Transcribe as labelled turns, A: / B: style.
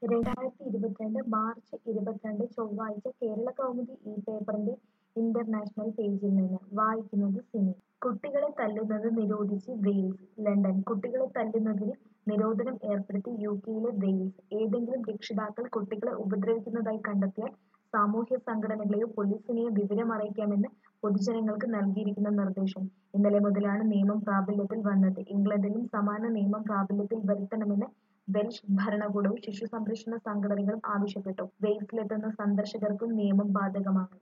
A: രണ്ടായിരത്തി ഇരുപത്തിരണ്ട് മാർച്ച് ഇരുപത്തിരണ്ട് ചൊവ്വാഴ്ച കേരള കൗമുദി ഈ പേപ്പറിന്റെ ഇന്റർനാഷണൽ പേജിൽ നിന്ന് വായിക്കുന്നത് സിനി കുട്ടികളെ തല്ലുന്നത് നിരോധിച്ച് വെയിൽസ് ലണ്ടൻ കുട്ടികളെ തല്ലുന്നതിന് നിരോധനം ഏർപ്പെടുത്തി യുകെയിലെ വെയിൽസ് ഏതെങ്കിലും രക്ഷിതാക്കൾ കുട്ടികളെ ഉപദ്രവിക്കുന്നതായി കണ്ടെത്തിയാൽ സാമൂഹ്യ സംഘടനകളെയോ പോലീസിനെയോ വിവരമറിയിക്കാമെന്ന് പൊതുജനങ്ങൾക്ക് നൽകിയിരിക്കുന്ന നിർദ്ദേശം ഇന്നലെ മുതലാണ് നിയമം പ്രാബല്യത്തിൽ വന്നത് ഇംഗ്ലണ്ടിലും സമാന നിയമം പ്രാബല്യത്തിൽ വരുത്തണമെന്ന് വെൽഷ് ഭരണകൂടവും ശിശു സംരക്ഷണ സംഘടനകളും ആവശ്യപ്പെട്ടു വെയിൽസിലെത്തുന്ന സന്ദർശകർക്കും നിയമം ബാധകമാണ്